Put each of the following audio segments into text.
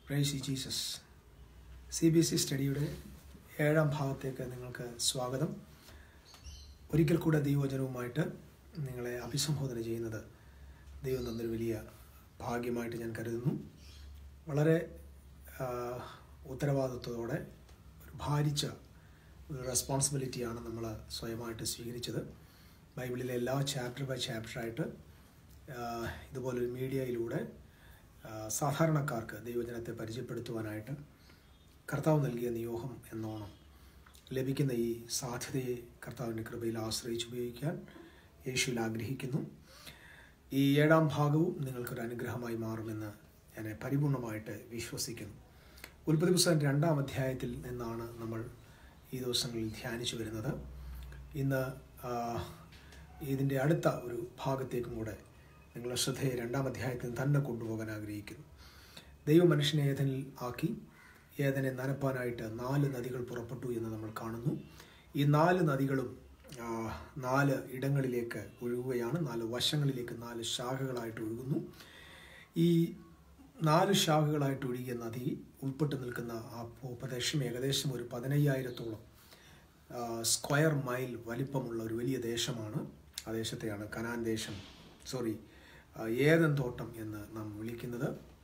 price Jesus C B S E സ്റ്റഡിയുടെ ഏഴാം ഭാഗത്തേക്ക് നിങ്ങൾക്ക് സ്വാഗതം ഒരിക്കൽ കൂടെ ദൈവവചനവുമായിട്ട് നിങ്ങളെ അഭിസംബോധന ചെയ്യുന്നത് ദൈവം തന്നൊരു വലിയ ഭാഗ്യമായിട്ട് ഞാൻ കരുതുന്നു വളരെ ആ, ഉത്തരവാദിത്വത്തോടെ ഒരു ഭാരിച്ച ഒരു റെസ്പോൺസിബിലിറ്റിയാണ് നമ്മൾ സ്വയമായിട്ട് സ്വീകരിച്ചത് ബൈബിളിലെ എല്ലാ ചാപ്റ്റർ ബൈ ചാപ്റ്ററായിട്ട് ഇതുപോലൊരു മീഡിയയിലൂടെ ആ, സാധാരണക്കാർക്ക് ദൈവജനത്തെ പരിചയപ്പെടുത്തുവാനായിട്ട് കർത്താവ് നൽകിയ നിയോഗം എന്നോണം ലഭിക്കുന്ന ഈ സാധ്യതയെ കർത്താവിൻ്റെ കൃപയിൽ ആശ്രയിച്ച് ഉപയോഗിക്കാൻ യേശുവിൽ ആഗ്രഹിക്കുന്നു ഈ ഏഴാം ഭാഗവും നിങ്ങൾക്കൊരു അനുഗ്രഹമായി മാറുമെന്ന് ഞാൻ പരിപൂർണമായിട്ട് വിശ്വസിക്കുന്നു ഉൽപ്പത്തി പുസ്തകം രണ്ടാം അധ്യായത്തിൽ നിന്നാണ് നമ്മൾ ഈ ദിവസങ്ങളിൽ ധ്യാനിച്ചു വരുന്നത് ഇന്ന് ആ, ഇതിൻ്റെ അടുത്ത ഒരു ഭാഗത്തേക്കും കൂടെ നിങ്ങളുടെ ശ്രദ്ധയെ രണ്ടാം അധ്യായത്തിൽ തന്നെ കൊണ്ടുപോകാൻ ആഗ്രഹിക്കുന്നു ദൈവം മനുഷ്യനെ ഏതനിൽ ആക്കി ഏതനെ നനപ്പാനായിട്ട് നാല് നദികൾ പുറപ്പെട്ടു എന്ന് നമ്മൾ കാണുന്നു ഈ നാല് നദികളും ആ, നാല് ഇടങ്ങളിലേക്ക് ഒഴുകുകയാണ് നാല് വശങ്ങളിലേക്ക് നാല് ശാഖകളായിട്ട് ഒഴുകുന്നു ഈ നാല് ശാഖകളായിട്ട് ഒഴുകിയ നദി ഉൾപ്പെട്ട് നിൽക്കുന്ന ആ പ്രദേശം ഏകദേശം ഒരു പതിനയ്യായിരത്തോളം ആ, സ്ക്വയർ മൈൽ വലിപ്പമുള്ള ഒരു വലിയ ദേശമാണ് ആ ദേശത്തെയാണ് കനാൻ ദേശം സോറി ആ, ഏദൻ തോട്ടം എന്ന് നാം വിളിക്കുന്നത്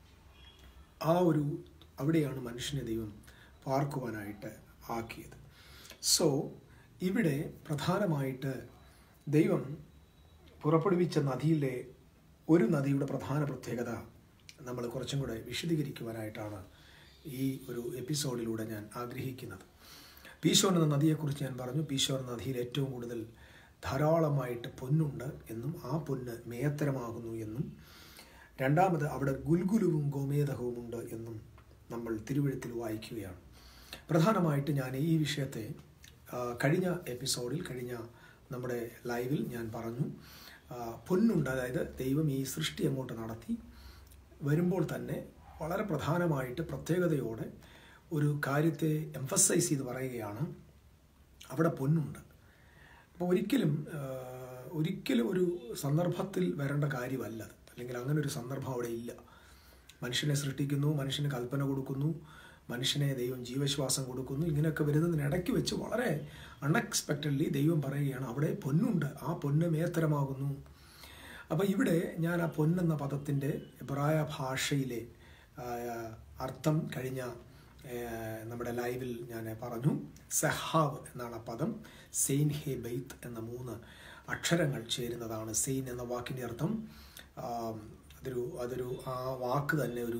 ആ ഒരു അവിടെയാണ് മനുഷ്യനെ ദൈവം പാർക്കുവാനായിട്ട് ആക്കിയത് സോ ഇവിടെ പ്രധാനമായിട്ട് ദൈവം പുറപ്പെടുവിച്ച നദിയിലെ ഒരു നദിയുടെ പ്രധാന പ്രത്യേകത നമ്മൾ കുറച്ചും കൂടെ വിശദീകരിക്കുവാനായിട്ടാണ് ഈ ഒരു എപ്പിസോഡിലൂടെ ഞാൻ ആഗ്രഹിക്കുന്നത് പീശോൻ എന്ന നദിയെക്കുറിച്ച് ഞാൻ പറഞ്ഞു പീശോൻ എന്ന നദിയിൽ ഏറ്റവും കൂടുതൽ ധാരാളമായിട്ട് പൊന്നുണ്ട് എന്നും ആ പൊന്ന് മേത്തരമാകുന്നു എന്നും രണ്ടാമത് അവിടെ ഗുൽഗുലുവും ഗോമേതകവും ഉണ്ട് എന്നും നമ്മൾ തിരുവഴുത്തിൽ വായിക്കുകയാണ് പ്രധാനമായിട്ട് ഞാൻ ഈ വിഷയത്തെ ആ, കഴിഞ്ഞ എപ്പിസോഡിൽ കഴിഞ്ഞ നമ്മുടെ ലൈവിൽ ഞാൻ പറഞ്ഞു ആ, പൊന്നുണ്ട് അതായത് ദൈവം ഈ സൃഷ്ടി അങ്ങോട്ട് നടത്തി വരുമ്പോൾ തന്നെ വളരെ പ്രധാനമായിട്ട് പ്രത്യേകതയോടെ ഒരു കാര്യത്തെ എംഫസൈസ് ചെയ്ത് പറയുകയാണ് അവിടെ പൊന്നുണ്ട് അപ്പോൾ ഒരിക്കലും ആ, ഒരിക്കലും ഒരു സന്ദർഭത്തിൽ വരേണ്ട കാര്യമല്ല അത് അല്ലെങ്കിൽ അങ്ങനെ ഒരു സന്ദർഭം അവിടെ ഇല്ല മനുഷ്യനെ സൃഷ്ടിക്കുന്നു മനുഷ്യന് കൽപ്പന കൊടുക്കുന്നു മനുഷ്യനെ ദൈവം ജീവശ്വാസം കൊടുക്കുന്നു ഇങ്ങനെയൊക്കെ വരുന്നതിനിടയ്ക്ക് വെച്ച് വളരെ അൺഎക്സ്പെക്റ്റഡ്ലി ദൈവം പറയുകയാണ് അവിടെ പൊന്നുണ്ട് ആ പൊന്ന് മേത്തരമാകുന്നു അപ്പോൾ ഇവിടെ ഞാൻ ആ പൊന്നെന്ന പദത്തിൻ്റെ എബ്രായ ഭാഷയിലെ ആ, അർത്ഥം കഴിഞ്ഞ ഏ, നമ്മുടെ ലൈവിൽ ഞാൻ പറഞ്ഞു സഹാവ് എന്നാണ് ആ പദം സെയിൻ ഹെ ബെയ്ത്ത് എന്ന മൂന്ന് അക്ഷരങ്ങൾ ചേരുന്നതാണ് സെയിൻ എന്ന വാക്കിൻ്റെ അർത്ഥം ആ, അതൊരു അതൊരു ആ വാക്ക് തന്നെ ഒരു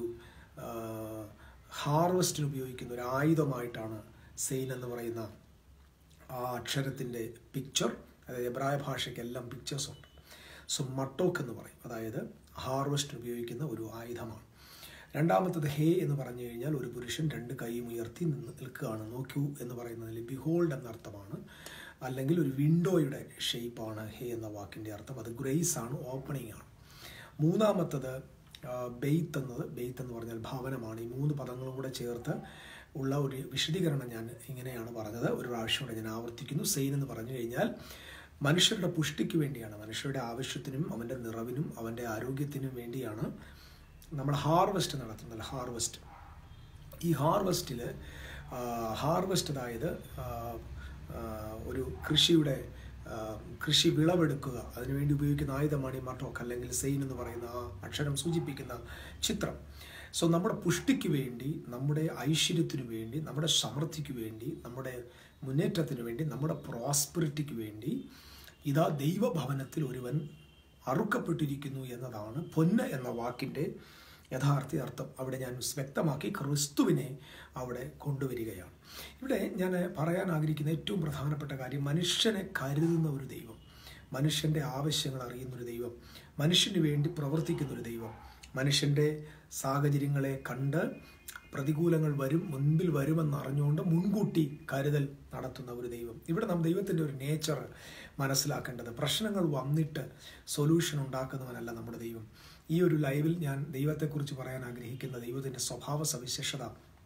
ഹാർവസ്റ്റിന് ഉപയോഗിക്കുന്ന ഒരു ആയുധമായിട്ടാണ് സെയിൻ എന്ന് പറയുന്ന ആ അക്ഷരത്തിൻ്റെ പിക്ചർ അതായത് എബ്രായ ഭാഷയ്ക്കെല്ലാം പിക്ചേഴ്സ് ഉണ്ട് സോ മട്ടോക്ക് എന്ന് പറയും അതായത് ഹാർവസ്റ്റിന് ഉപയോഗിക്കുന്ന ഒരു ആയുധമാണ് രണ്ടാമത്തത് ഹേ എന്ന് പറഞ്ഞു കഴിഞ്ഞാൽ ഒരു പുരുഷൻ രണ്ട് കൈയും ഉയർത്തി നിന്ന് നിൽക്കുകയാണ് നോക്കൂ എന്ന് പറയുന്നതിൽ ബിഹോൾഡ് എന്ന അർത്ഥമാണ് അല്ലെങ്കിൽ ഒരു വിൻഡോയുടെ ഷേപ്പാണ് ഹേ എന്ന വാക്കിൻ്റെ അർത്ഥം അത് ഗ്രേസ് ആണ് ഓപ്പണിംഗ് ആണ് മൂന്നാമത്തത് ബെയ്ത്ത് എന്നത് ബെയ്ത്ത് എന്ന് പറഞ്ഞാൽ ഭവനമാണ് ഈ മൂന്ന് പദങ്ങളും കൂടെ ചേർത്ത് ഉള്ള ഒരു വിശദീകരണം ഞാൻ ഇങ്ങനെയാണ് പറഞ്ഞത് ഒരു പ്രാവശ്യം കൂടെ ഞാൻ ആവർത്തിക്കുന്നു സെയിൻ എന്ന് പറഞ്ഞു കഴിഞ്ഞാൽ മനുഷ്യരുടെ പുഷ്ടിക്ക് വേണ്ടിയാണ് മനുഷ്യരുടെ ആവശ്യത്തിനും അവൻ്റെ നിറവിനും അവൻ്റെ ആരോഗ്യത്തിനും വേണ്ടിയാണ് നമ്മൾ ഹാർവെസ്റ്റ് നടത്തുന്നത് ഹാർവെസ്റ്റ് ഈ ഹാർവെസ്റ്റിൽ ഹാർവെസ്റ്റ് അതായത് ആ, ആ, ഒരു കൃഷിയുടെ ആ, കൃഷി വിളവെടുക്കുക അതിനുവേണ്ടി ഉപയോഗിക്കുന്ന ആയുധമാണ് ഈ മട്ടോക്ക് അല്ലെങ്കിൽ സെയിൻ എന്ന് പറയുന്ന ആ അക്ഷരം സൂചിപ്പിക്കുന്ന ചിത്രം സോ നമ്മുടെ പുഷ്ടിക്ക് വേണ്ടി നമ്മുടെ ഐശ്വര്യത്തിനു വേണ്ടി നമ്മുടെ സമൃദ്ധിക്ക് വേണ്ടി നമ്മുടെ മുന്നേറ്റത്തിന് വേണ്ടി നമ്മുടെ പ്രോസ്പെറിറ്റിക്ക് വേണ്ടി ഇതാ ദൈവഭവനത്തിൽ ഒരുവൻ അറുക്കപ്പെട്ടിരിക്കുന്നു എന്നതാണ് പൊന്ന് എന്ന വാക്കിൻ്റെ യഥാർത്ഥ അർത്ഥം അവിടെ ഞാൻ വ്യക്തമാക്കി ക്രിസ്തുവിനെ അവിടെ കൊണ്ടുവരികയാണ് ഇവിടെ ഞാൻ പറയാൻ ആഗ്രഹിക്കുന്ന ഏറ്റവും പ്രധാനപ്പെട്ട കാര്യം മനുഷ്യനെ കരുതുന്ന ഒരു ദൈവം മനുഷ്യൻ്റെ ആവശ്യങ്ങൾ അറിയുന്ന ഒരു ദൈവം മനുഷ്യന് വേണ്ടി പ്രവർത്തിക്കുന്ന ഒരു ദൈവം മനുഷ്യൻ്റെ സാഹചര്യങ്ങളെ കണ്ട് പ്രതികൂലങ്ങൾ വരും മുൻപിൽ വരുമെന്ന് അറിഞ്ഞുകൊണ്ട് മുൻകൂട്ടി കരുതൽ നടത്തുന്ന ഒരു ദൈവം ഇവിടെ നാം ദൈവത്തിൻ്റെ ഒരു നേച്ചർ മനസ്സിലാക്കേണ്ടത് പ്രശ്നങ്ങൾ വന്നിട്ട് സൊല്യൂഷൻ ഉണ്ടാക്കുന്നവനല്ല നമ്മുടെ ദൈവം ഈ ഒരു ലൈവിൽ ഞാൻ ദൈവത്തെക്കുറിച്ച് പറയാൻ ആഗ്രഹിക്കുന്ന ദൈവത്തിൻ്റെ സ്വഭാവ സവിശേഷത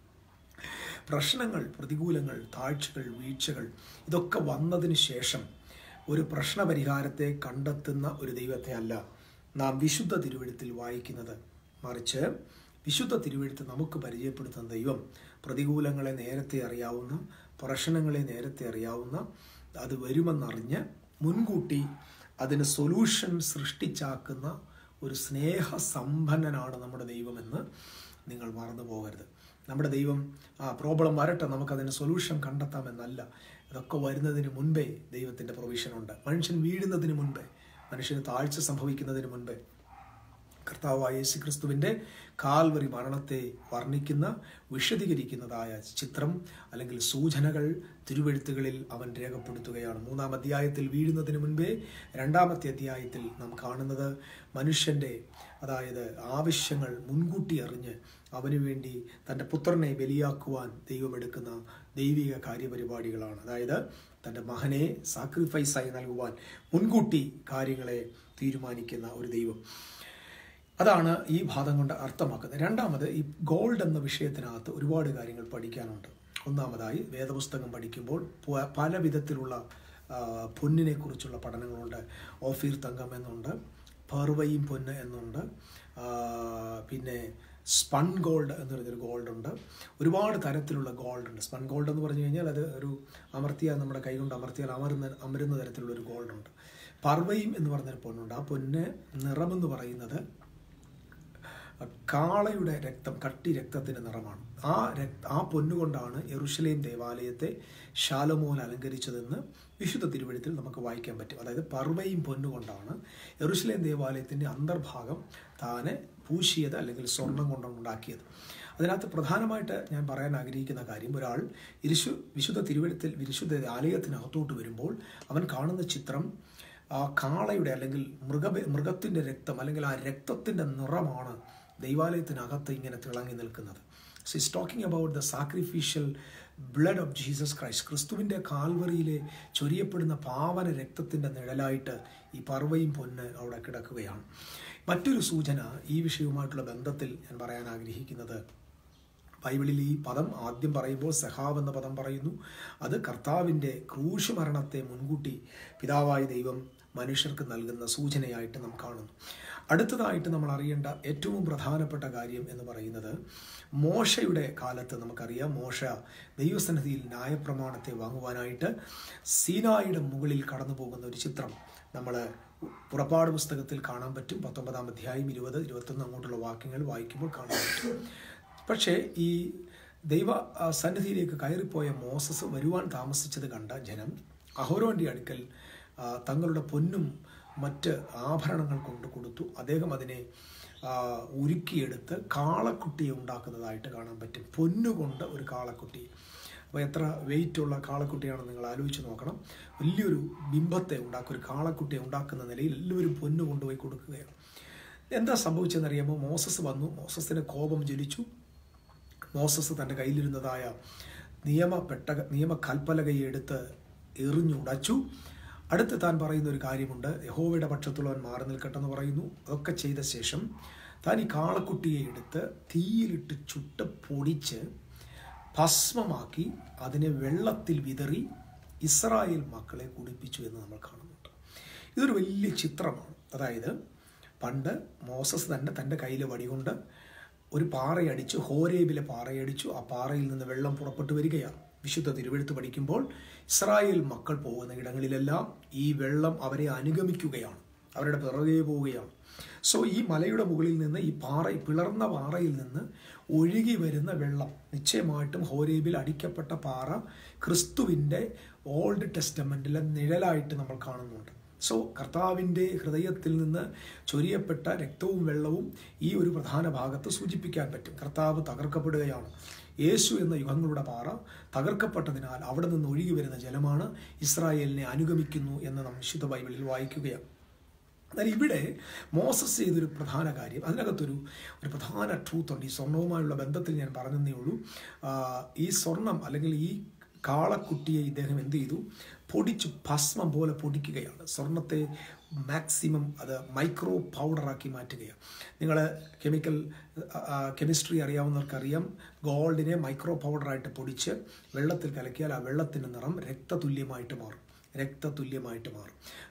പ്രശ്നങ്ങൾ പ്രതികൂലങ്ങൾ താഴ്ചകൾ വീഴ്ചകൾ ഇതൊക്കെ വന്നതിന് ശേഷം ഒരു പ്രശ്നപരിഹാരത്തെ കണ്ടെത്തുന്ന ഒരു ദൈവത്തെ അല്ല നാം വിശുദ്ധ തിരുവഴുത്തിൽ വായിക്കുന്നത് മറിച്ച് വിശുദ്ധ തിരുവെഴുത്ത് നമുക്ക് പരിചയപ്പെടുത്തുന്ന ദൈവം പ്രതികൂലങ്ങളെ നേരത്തെ അറിയാവുന്ന പ്രശ്നങ്ങളെ നേരത്തെ അറിയാവുന്ന അത് വരുമെന്നറിഞ്ഞ് മുൻകൂട്ടി അതിന് സൊല്യൂഷൻ സൃഷ്ടിച്ചാക്കുന്ന ഒരു സ്നേഹസമ്പന്നനാണ് നമ്മുടെ ദൈവമെന്ന് നിങ്ങൾ മറന്നു പോകരുത് നമ്മുടെ ദൈവം ആ പ്രോബ്ലം വരട്ടെ നമുക്കതിന് സൊല്യൂഷൻ കണ്ടെത്താമെന്നല്ല ഇതൊക്കെ വരുന്നതിന് മുൻപേ ദൈവത്തിൻ്റെ പ്രൊവിഷനുണ്ട് മനുഷ്യൻ വീഴുന്നതിന് മുൻപേ മനുഷ്യന് താഴ്ച സംഭവിക്കുന്നതിന് മുൻപേ കർത്താവായ യേശു ക്രിസ്തുവിൻ്റെ കാൽവറി മരണത്തെ വർണ്ണിക്കുന്ന വിശദീകരിക്കുന്നതായ ചിത്രം അല്ലെങ്കിൽ സൂചനകൾ തിരുവെഴുത്തുകളിൽ അവൻ രേഖപ്പെടുത്തുകയാണ് മൂന്നാം അധ്യായത്തിൽ വീഴുന്നതിന് മുൻപേ രണ്ടാമത്തെ അധ്യായത്തിൽ നാം കാണുന്നത് മനുഷ്യൻ്റെ അതായത് ആവശ്യങ്ങൾ മുൻകൂട്ടി അറിഞ്ഞ് അവന് വേണ്ടി തൻ്റെ പുത്രനെ ബലിയാക്കുവാൻ ദൈവമെടുക്കുന്ന ദൈവിക കാര്യപരിപാടികളാണ് അതായത് തൻ്റെ മകനെ സാക്രിഫൈസായി നൽകുവാൻ മുൻകൂട്ടി കാര്യങ്ങളെ തീരുമാനിക്കുന്ന ഒരു ദൈവം അതാണ് ഈ ഭാഗം കൊണ്ട് അർത്ഥമാക്കുന്നത് രണ്ടാമത് ഈ ഗോൾഡ് എന്ന വിഷയത്തിനകത്ത് ഒരുപാട് കാര്യങ്ങൾ പഠിക്കാനുണ്ട് ഒന്നാമതായി വേദപുസ്തകം പഠിക്കുമ്പോൾ പ- പല വിധത്തിലുള്ള ആ, പൊന്നിനെ കുറിച്ചുള്ള പഠനങ്ങളുണ്ട് ഓഫീർ തങ്കം എന്നുണ്ട് പെർവയും പൊന്ന് എന്നുണ്ട് ആ, പിന്നെ സ്പൺ ഗോൾഡ് എന്ന് പറയുന്നൊരു ഗോൾഡ് ഉണ്ട് ഒരുപാട് തരത്തിലുള്ള ഗോൾഡ് ഉണ്ട് സ്പൺ ഗോൾഡ് എന്ന് പറഞ്ഞു കഴിഞ്ഞാൽ അത് ഒരു അമർത്തിയാൽ നമ്മുടെ കൈ കൊണ്ട് അമർത്തിയാൽ അമരുന്ന അമരുന്ന തരത്തിലുള്ള ഒരു ഗോൾഡ് ഉണ്ട് പർവയും എന്ന് പറഞ്ഞൊരു പൊന്നുണ്ട് ആ പൊന്ന് നിറമെന്ന് പറയുന്നത് കാളയുടെ രക്തം കട്ടി രക്തത്തിൻ്റെ നിറമാണ് ആ രക്ത ആ പൊന്നുകൊണ്ടാണ് യെറുഷലേം ദേവാലയത്തെ ശാലമോൻ അലങ്കരിച്ചതെന്ന് വിശുദ്ധ തിരുവഴുത്തിൽ നമുക്ക് വായിക്കാൻ പറ്റും അതായത് പർവയും പൊന്നുകൊണ്ടാണ് യെറുഷലേം ദേവാലയത്തിൻ്റെ അന്തർഭാഗം താനെ പൂശിയത് അല്ലെങ്കിൽ സ്വർണം കൊണ്ടാണ് ഉണ്ടാക്കിയത് അതിനകത്ത് പ്രധാനമായിട്ട് ഞാൻ പറയാൻ ആഗ്രഹിക്കുന്ന കാര്യം ഒരാൾ ഇരുശു വിശുദ്ധ തിരുവഴുത്തിൽ വിശുദ്ധ ആലയത്തിനകത്തോട്ട് വരുമ്പോൾ അവൻ കാണുന്ന ചിത്രം ആ കാളയുടെ അല്ലെങ്കിൽ മൃഗ മൃഗത്തിൻ്റെ രക്തം അല്ലെങ്കിൽ ആ രക്തത്തിൻ്റെ നിറമാണ് ദൈവാലയത്തിനകത്ത് ഇങ്ങനെ തിളങ്ങി നിൽക്കുന്നത് so is talking about the sacrificial blood of Jesus Christ ക്രിസ്തുവിൻ്റെ കാൽവറിയിലെ ചൊരിയപ്പെടുന്ന പാവന രക്തത്തിൻ്റെ നിഴലായിട്ട് ഈ പർവയും പൊന്ന് അവിടെ കിടക്കുകയാണ് മറ്റൊരു സൂചന ഈ വിഷയവുമായിട്ടുള്ള ബന്ധത്തിൽ ഞാൻ പറയാൻ ആഗ്രഹിക്കുന്നത് ബൈബിളിൽ ഈ പദം ആദ്യം പറയുമ്പോൾ സഹാവ് എന്ന പദം പറയുന്നു അത് കർത്താവിൻ്റെ ക്രൂശ് മരണത്തെ മുൻകൂട്ടി പിതാവായ ദൈവം മനുഷ്യർക്ക് നൽകുന്ന സൂചനയായിട്ട് നാം കാണുന്നു അടുത്തതായിട്ട് നമ്മൾ അറിയേണ്ട ഏറ്റവും പ്രധാനപ്പെട്ട കാര്യം എന്ന് പറയുന്നത് മോശയുടെ കാലത്ത് നമുക്കറിയാം മോശ ദൈവസന്നിധിയിൽ ന്യായപ്രമാണത്തെ വാങ്ങുവാനായിട്ട് സീനായുടെ മുകളിൽ കടന്നു പോകുന്ന ഒരു ചിത്രം നമ്മൾ പുറപ്പാട് പുസ്തകത്തിൽ കാണാൻ പറ്റും പത്തൊമ്പതാം അധ്യായം ഇരുപത് ഇരുപത്തൊന്ന് അങ്ങോട്ടുള്ള വാക്യങ്ങൾ വായിക്കുമ്പോൾ കാണാൻ പറ്റും പക്ഷേ ഈ ദൈവ ആ, സന്നിധിയിലേക്ക് കയറിപ്പോയ മോസസ് വരുവാൻ താമസിച്ചത് കണ്ട ജനം അഹോരോന്റെ അടുക്കൽ ആ, തങ്ങളുടെ പൊന്നും മറ്റ് ആഭരണങ്ങൾ കൊണ്ട് കൊടുത്തു അദ്ദേഹം അതിനെ ആ, ഉരുക്കിയെടുത്ത് കാളക്കുട്ടിയെ ഉണ്ടാക്കുന്നതായിട്ട് കാണാൻ പറ്റും പൊന്നുകൊണ്ട് ഒരു കാളക്കുട്ടി അപ്പോൾ എത്ര വെയിറ്റുള്ള കാളക്കുട്ടിയാണെന്ന് നിങ്ങൾ ആലോചിച്ച് നോക്കണം വലിയൊരു ബിംബത്തെ ഉണ്ടാക്കുക ഒരു കാളക്കുട്ടിയെ ഉണ്ടാക്കുന്ന നിലയിൽ എല്ലാവരും പൊന്നു കൊണ്ടുപോയി കൊടുക്കുകയാണ് എന്താ സംഭവിച്ചതെന്നറിയാമോ മോസസ് വന്നു മോസസിന് കോപം ജ്വലിച്ചു മോസസ് തൻ്റെ കയ്യിലിരുന്നതായ നിയമ പെട്ടക നിയമ കൽപ്പലകയെ എടുത്ത് എറിഞ്ഞുടച്ചു അടുത്ത് താൻ പറയുന്ന ഒരു കാര്യമുണ്ട് യഹോവയുടെ പക്ഷത്തുള്ളവൻ മാറി നിൽക്കട്ടെന്ന് പറയുന്നു അതൊക്കെ ചെയ്ത ശേഷം താൻ ഈ കാളക്കുട്ടിയെ എടുത്ത് തീയിലിട്ട് ചുട്ട് പൊടിച്ച് ഭസ്മമാക്കി അതിനെ വെള്ളത്തിൽ വിതറി ഇസ്രായേൽ മക്കളെ കുടിപ്പിച്ചു എന്ന് നമ്മൾ കാണുന്നുണ്ട് ഇതൊരു വലിയ ചിത്രമാണ് അതായത് പണ്ട് മോസസ് തന്നെ തൻ്റെ കയ്യിലെ വടികൊണ്ട് ഒരു പാറയടിച്ചു ഹോരേബിലെ പാറയടിച്ചു ആ പാറയിൽ നിന്ന് വെള്ളം പുറപ്പെട്ടു വരികയാണ് വിശുദ്ധ തിരുവെഴുത്ത് പഠിക്കുമ്പോൾ ഇസ്രായേൽ മക്കൾ പോകുന്ന ഇടങ്ങളിലെല്ലാം ഈ വെള്ളം അവരെ അനുഗമിക്കുകയാണ് അവരുടെ പിറകെ പോവുകയാണ് സോ ഈ മലയുടെ മുകളിൽ നിന്ന് ഈ പാറ ഈ പിളർന്ന പാറയിൽ നിന്ന് ഒഴുകി വരുന്ന വെള്ളം നിശ്ചയമായിട്ടും ഹോരേബിൽ അടിക്കപ്പെട്ട പാറ ക്രിസ്തുവിൻ്റെ ഓൾഡ് ടെസ്റ്റമെൻറ്റിലെ നിഴലായിട്ട് നമ്മൾ കാണുന്നുണ്ട് സോ കർത്താവിൻ്റെ ഹൃദയത്തിൽ നിന്ന് ചൊരിയപ്പെട്ട രക്തവും വെള്ളവും ഈ ഒരു പ്രധാന ഭാഗത്ത് സൂചിപ്പിക്കാൻ പറ്റും കർത്താവ് തകർക്കപ്പെടുകയാണ് യേശു എന്ന യുഗങ്ങളുടെ പാറ തകർക്കപ്പെട്ടതിനാൽ അവിടെ നിന്ന് ഒഴുകി വരുന്ന ജലമാണ് ഇസ്രായേലിനെ അനുഗമിക്കുന്നു എന്ന് നാം വിശുദ്ധ ബൈബിളിൽ വായിക്കുകയാണ് എന്നാൽ ഇവിടെ മോസസ് ചെയ്തൊരു പ്രധാന കാര്യം അതിനകത്തൊരു ഒരു പ്രധാന ട്രൂത്ത് ഉണ്ട് ഈ സ്വർണവുമായുള്ള ബന്ധത്തിൽ ഞാൻ പറഞ്ഞതേ ഉള്ളൂ ആ, ഈ സ്വർണം അല്ലെങ്കിൽ ഈ കാളക്കുട്ടിയെ ഇദ്ദേഹം എന്ത് ചെയ്തു പൊടിച്ചു ഭസ്മം പോലെ പൊടിക്കുകയാണ് സ്വർണത്തെ മാക്സിമം അത് മൈക്രോ പൗഡറാക്കി മാറ്റുകയാണ് നിങ്ങൾ കെമിക്കൽ കെമിസ്ട്രി അറിയാവുന്നവർക്കറിയാം ഗോൾഡിനെ മൈക്രോ പൗഡറായിട്ട് പൊടിച്ച് വെള്ളത്തിൽ കലക്കിയാൽ ആ വെള്ളത്തിൻ്റെ നിറം രക്തതുല്യമായിട്ട് മാറും രക്തതുല്യമായിട്ട് മാറും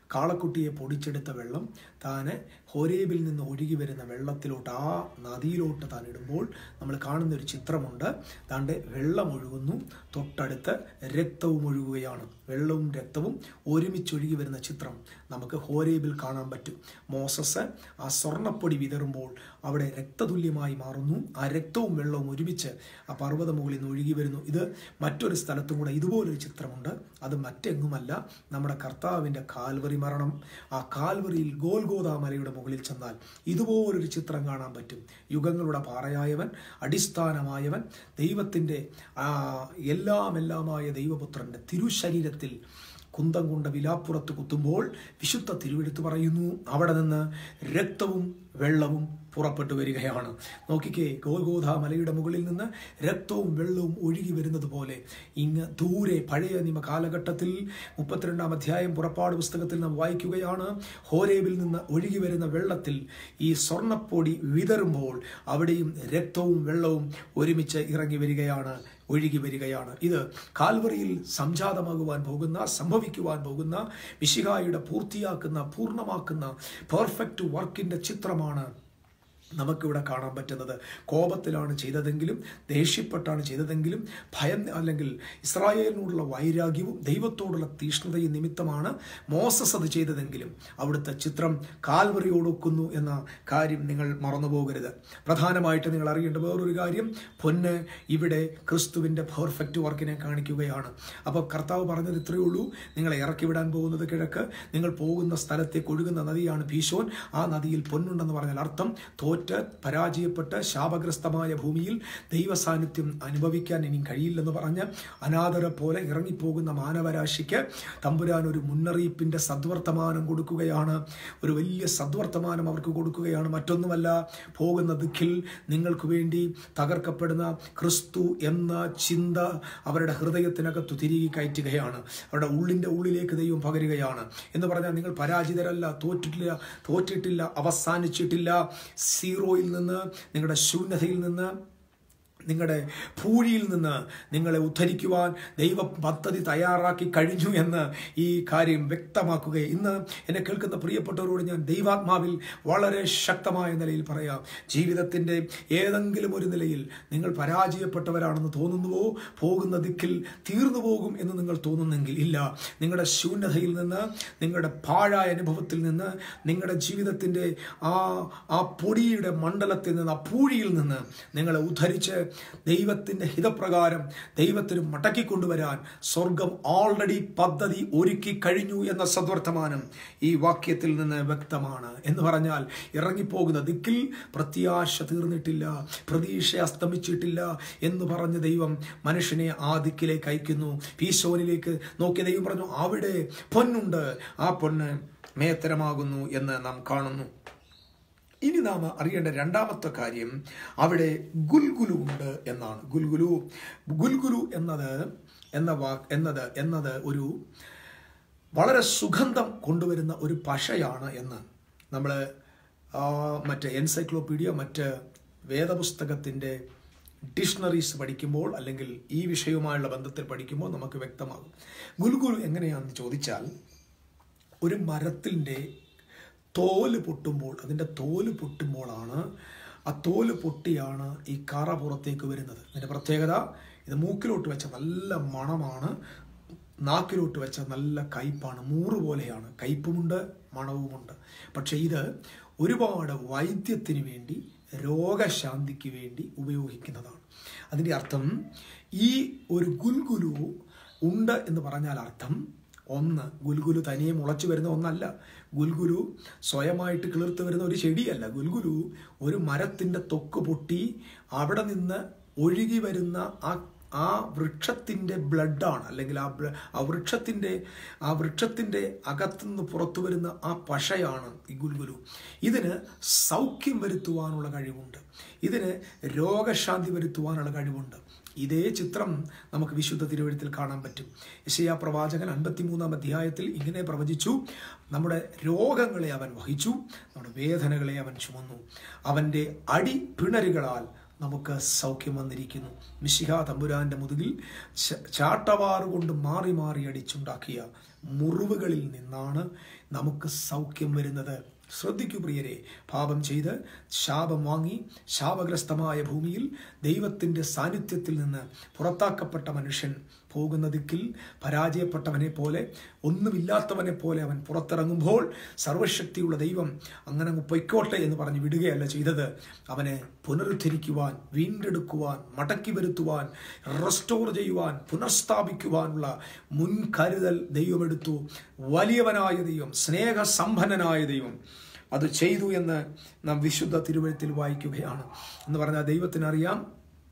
കാളക്കുട്ടിയെ പൊടിച്ചെടുത്ത വെള്ളം താന് ഹോരേബിൽ നിന്ന് ഒഴുകി വരുന്ന വെള്ളത്തിലോട്ട് ആ നദിയിലോട്ട് താൻ ഇടുമ്പോൾ നമ്മൾ കാണുന്ന ഒരു ചിത്രമുണ്ട് താണ്ട് വെള്ളം ഒഴുകുന്നു തൊട്ടടുത്ത് രക്തവും ഒഴുകുകയാണ് വെള്ളവും രക്തവും ഒരുമിച്ച് ഒഴുകി വരുന്ന ചിത്രം നമുക്ക് ഹോരേബിൽ കാണാൻ പറ്റും മോസസ് ആ സ്വർണ്ണപ്പൊടി വിതറുമ്പോൾ അവിടെ രക്തതുല്യമായി മാറുന്നു ആ രക്തവും വെള്ളവും ഒരുമിച്ച് ആ പർവ്വത മുകളിൽ നിന്ന് ഒഴുകി വരുന്നു ഇത് മറ്റൊരു സ്ഥലത്തും കൂടെ ഇതുപോലൊരു ചിത്രമുണ്ട് അത് മറ്റെങ്ങുമല്ല നമ്മുടെ കർത്താവിൻ്റെ കാൽവറി മരണം ആ കാൽവറിയിൽ ഗോൽഗോദ മലയുടെ മുകളിൽ ചെന്നാൽ ഇതുപോലൊരു ചിത്രം കാണാൻ പറ്റും യുഗങ്ങളുടെ പാറയായവൻ അടിസ്ഥാനമായവൻ ദൈവത്തിൻ്റെ എല്ലാം എല്ലാമായ ദൈവപുത്രൻ്റെ തിരുശരീരത്തിൽ കുന്തം കൊണ്ട് വിലാപ്പുറത്ത് കുത്തുമ്പോൾ വിശുദ്ധ തിരുവെടുത്ത് പറയുന്നു അവിടെ നിന്ന് രക്തവും വെള്ളവും പുറപ്പെട്ടു വരികയാണ് നോക്കിക്കേ ഗോഗോധ മലയുടെ മുകളിൽ നിന്ന് രക്തവും വെള്ളവും ഒഴുകി വരുന്നത് പോലെ ഇങ്ങ് ദൂരെ പഴയ നിയമ കാലഘട്ടത്തിൽ മുപ്പത്തിരണ്ടാം അധ്യായം പുറപ്പാട് പുസ്തകത്തിൽ നാം വായിക്കുകയാണ് ഹോരേബിൽ നിന്ന് ഒഴുകി വരുന്ന വെള്ളത്തിൽ ഈ സ്വർണ്ണപ്പൊടി വിതറുമ്പോൾ അവിടെയും രക്തവും വെള്ളവും ഒരുമിച്ച് ഇറങ്ങി വരികയാണ് ഒഴുകി വരികയാണ് ഇത് കാൽവറിയിൽ സംജാതമാകുവാൻ പോകുന്ന സംഭവിക്കുവാൻ പോകുന്ന വിശികായുടെ പൂർത്തിയാക്കുന്ന പൂർണ്ണമാക്കുന്ന പെർഫെക്റ്റ് വർക്കിന്റെ ചിത്രമാണ് നമുക്കിവിടെ കാണാൻ പറ്റുന്നത് കോപത്തിലാണ് ചെയ്തതെങ്കിലും ദേഷ്യപ്പെട്ടാണ് ചെയ്തതെങ്കിലും ഭയം അല്ലെങ്കിൽ ഇസ്രായേലിനോടുള്ള വൈരാഗ്യവും ദൈവത്തോടുള്ള തീഷ്ണതയും നിമിത്തമാണ് മോസസ് അത് ചെയ്തതെങ്കിലും അവിടുത്തെ ചിത്രം കാൽവറിയോടൊക്കുന്നു എന്ന കാര്യം നിങ്ങൾ മറന്നു പോകരുത് പ്രധാനമായിട്ട് നിങ്ങൾ അറിയേണ്ട വേറൊരു കാര്യം പൊന്ന് ഇവിടെ ക്രിസ്തുവിൻ്റെ പെർഫെക്റ്റ് വർക്കിനെ കാണിക്കുകയാണ് അപ്പോൾ കർത്താവ് പറഞ്ഞത് ഇത്രയേ ഉള്ളൂ നിങ്ങളെ ഇറക്കി വിടാൻ പോകുന്നത് കിഴക്ക് നിങ്ങൾ പോകുന്ന സ്ഥലത്തേക്ക് ഒഴുകുന്ന നദിയാണ് ഭീഷോൻ ആ നദിയിൽ പൊന്നുണ്ടെന്ന് പറഞ്ഞാൽ അർത്ഥം തോറ്റ് പരാജയപ്പെട്ട് ശാപഗ്രസ്തമായ ഭൂമിയിൽ ദൈവ സാന്നിധ്യം അനുഭവിക്കാൻ ഇനി കഴിയില്ലെന്ന് പറഞ്ഞ് അനാഥരെ പോലെ ഇറങ്ങിപ്പോകുന്ന മാനവരാശിക്ക് തമ്പുരാൻ ഒരു മുന്നറിയിപ്പിന്റെ സദ്വർത്തമാനം കൊടുക്കുകയാണ് ഒരു വലിയ സദ്വർത്തമാനം അവർക്ക് കൊടുക്കുകയാണ് മറ്റൊന്നുമല്ല പോകുന്ന ദിക്കിൽ നിങ്ങൾക്ക് വേണ്ടി തകർക്കപ്പെടുന്ന ക്രിസ്തു എന്ന ചിന്ത അവരുടെ ഹൃദയത്തിനകത്ത് തിരികെ കയറ്റുകയാണ് അവരുടെ ഉള്ളിൻ്റെ ഉള്ളിലേക്ക് ദൈവം പകരുകയാണ് എന്ന് പറഞ്ഞാൽ നിങ്ങൾ പരാജിതരല്ല തോറ്റിട്ടില്ല തോറ്റിട്ടില്ല അവസാനിച്ചിട്ടില്ല സീറോയിൽ നിന്ന് നിങ്ങളുടെ ശൂന്യതയിൽ നിന്ന് നിങ്ങളുടെ പൂഴിയിൽ നിന്ന് നിങ്ങളെ ഉദ്ധരിക്കുവാൻ ദൈവ പദ്ധതി തയ്യാറാക്കി കഴിഞ്ഞു എന്ന് ഈ കാര്യം വ്യക്തമാക്കുക ഇന്ന് എന്നെ കേൾക്കുന്ന പ്രിയപ്പെട്ടവരോട് ഞാൻ ദൈവാത്മാവിൽ വളരെ ശക്തമായ നിലയിൽ പറയാം ജീവിതത്തിൻ്റെ ഏതെങ്കിലും ഒരു നിലയിൽ നിങ്ങൾ പരാജയപ്പെട്ടവരാണെന്ന് തോന്നുന്നുവോ പോകുന്ന ദിക്കിൽ തീർന്നു പോകും എന്ന് നിങ്ങൾ തോന്നുന്നെങ്കിൽ ഇല്ല നിങ്ങളുടെ ശൂന്യതയിൽ നിന്ന് നിങ്ങളുടെ പാഴായ അനുഭവത്തിൽ നിന്ന് നിങ്ങളുടെ ജീവിതത്തിൻ്റെ ആ ആ പൊടിയുടെ മണ്ഡലത്തിൽ നിന്ന് ആ പൂഴിയിൽ നിന്ന് നിങ്ങളെ ഉദ്ധരിച്ച് ദൈവത്തിൻ്റെ ഹിതപ്രകാരം ദൈവത്തിന് മടക്കിക്കൊണ്ടുവരാൻ സ്വർഗം ഓൾറെഡി പദ്ധതി ഒരുക്കി കഴിഞ്ഞു എന്ന സദ്വർത്തമാനം ഈ വാക്യത്തിൽ നിന്ന് വ്യക്തമാണ് എന്ന് പറഞ്ഞാൽ ഇറങ്ങിപ്പോകുന്ന ദിക്കിൽ പ്രത്യാശ തീർന്നിട്ടില്ല പ്രതീക്ഷ അസ്തമിച്ചിട്ടില്ല എന്ന് പറഞ്ഞ ദൈവം മനുഷ്യനെ ആ ദിക്കിലേക്ക് അയക്കുന്നു പീശോനിലേക്ക് നോക്കിയ ദൈവം പറഞ്ഞു അവിടെ പൊന്നുണ്ട് ആ പൊന്ന് മേത്തരമാകുന്നു എന്ന് നാം കാണുന്നു ഇനി നാം അറിയേണ്ട രണ്ടാമത്തെ കാര്യം അവിടെ ഗുൽഗുലു ഉണ്ട് എന്നാണ് ഗുൽഗുലു ഗുൽഗുലു എന്നത് എന്ന വാ എന്നത് എന്നത് ഒരു വളരെ സുഗന്ധം കൊണ്ടുവരുന്ന ഒരു പശയാണ് എന്ന് നമ്മൾ മറ്റ് എൻസൈക്ലോപീഡിയ മറ്റ് വേദപുസ്തകത്തിൻ്റെ ഡിക്ഷണറീസ് പഠിക്കുമ്പോൾ അല്ലെങ്കിൽ ഈ വിഷയവുമായുള്ള ബന്ധത്തിൽ പഠിക്കുമ്പോൾ നമുക്ക് വ്യക്തമാകും ഗുൽഗുലു എങ്ങനെയാണെന്ന് ചോദിച്ചാൽ ഒരു മരത്തിൻ്റെ തോല് പൊട്ടുമ്പോൾ അതിൻ്റെ തോല് പൊട്ടുമ്പോഴാണ് ആ തോല് പൊട്ടിയാണ് ഈ കറ പുറത്തേക്ക് വരുന്നത് അതിൻ്റെ പ്രത്യേകത ഇത് മൂക്കിലോട്ട് വെച്ച നല്ല മണമാണ് നാക്കിലോട്ട് വെച്ച നല്ല കയ്പാണ് മൂറ് പോലെയാണ് കയ്പുമുണ്ട് മണവുമുണ്ട് പക്ഷെ ഇത് ഒരുപാട് വൈദ്യത്തിന് വേണ്ടി രോഗശാന്തിക്ക് വേണ്ടി ഉപയോഗിക്കുന്നതാണ് അതിൻ്റെ അർത്ഥം ഈ ഒരു ഗുൽഗുലു ഉണ്ട് എന്ന് പറഞ്ഞാൽ അർത്ഥം ഒന്ന് ഗുൽഗുലു തനിയെ മുളച്ചു വരുന്ന ഒന്നല്ല ഗുൽഗുലു സ്വയമായിട്ട് കിളിർത്ത് വരുന്ന ഒരു ചെടിയല്ല ഗുൽഗുലു ഒരു മരത്തിൻ്റെ തൊക്ക് പൊട്ടി അവിടെ നിന്ന് ഒഴുകി വരുന്ന ആ ആ വൃക്ഷത്തിൻ്റെ ബ്ലഡാണ് അല്ലെങ്കിൽ ആ ആ വൃക്ഷത്തിൻ്റെ ആ വൃക്ഷത്തിൻ്റെ അകത്തുനിന്ന് പുറത്തു വരുന്ന ആ പശയാണ് ഈ ഗുൽഗുലു ഇതിന് സൗഖ്യം വരുത്തുവാനുള്ള കഴിവുണ്ട് ഇതിന് രോഗശാന്തി വരുത്തുവാനുള്ള കഴിവുണ്ട് ഇതേ ചിത്രം നമുക്ക് വിശുദ്ധ തിരുവഴുത്തിൽ കാണാൻ പറ്റും യശയാ പ്രവാചകൻ അൻപത്തിമൂന്നാം അധ്യായത്തിൽ ഇങ്ങനെ പ്രവചിച്ചു നമ്മുടെ രോഗങ്ങളെ അവൻ വഹിച്ചു നമ്മുടെ വേദനകളെ അവൻ ചുമന്നു അവൻ്റെ അടി പിണരുകളാൽ നമുക്ക് സൗഖ്യം വന്നിരിക്കുന്നു മിശിഹ തമ്പുരാന്റെ മുതുകിൽ ച- ചാട്ടവാറുകൊണ്ട് മാറി മാറി അടിച്ചുണ്ടാക്കിയ മുറിവുകളിൽ നിന്നാണ് നമുക്ക് സൗഖ്യം വരുന്നത് ശ്രദ്ധിക്കൂ പ്രിയരെ പാപം ചെയ്ത് ശാപം വാങ്ങി ശാപഗ്രസ്തമായ ഭൂമിയിൽ ദൈവത്തിൻ്റെ സാന്നിധ്യത്തിൽ നിന്ന് പുറത്താക്കപ്പെട്ട മനുഷ്യൻ പോകുന്ന ദിക്കിൽ പരാജയപ്പെട്ടവനെ പോലെ ഒന്നുമില്ലാത്തവനെ പോലെ അവൻ പുറത്തിറങ്ങുമ്പോൾ സർവശക്തിയുള്ള ദൈവം അങ്ങനെ അങ്ങ് പൊയ്ക്കോട്ടെ എന്ന് പറഞ്ഞ് വിടുകയല്ല ചെയ്തത് അവനെ പുനരുദ്ധരിക്കുവാൻ വീണ്ടെടുക്കുവാൻ മടക്കി വരുത്തുവാൻ റെസ്റ്റോർ ചെയ്യുവാൻ പുനഃസ്ഥാപിക്കുവാനുള്ള മുൻകരുതൽ ദൈവമെടുത്തു വലിയവനായ ദൈവം സ്നേഹസമ്പന്നനായ ദൈവം അത് ചെയ്തു എന്ന് നാം വിശുദ്ധ തിരുവഴുത്തിൽ വായിക്കുകയാണ് എന്ന് പറഞ്ഞാൽ ദൈവത്തിനറിയാം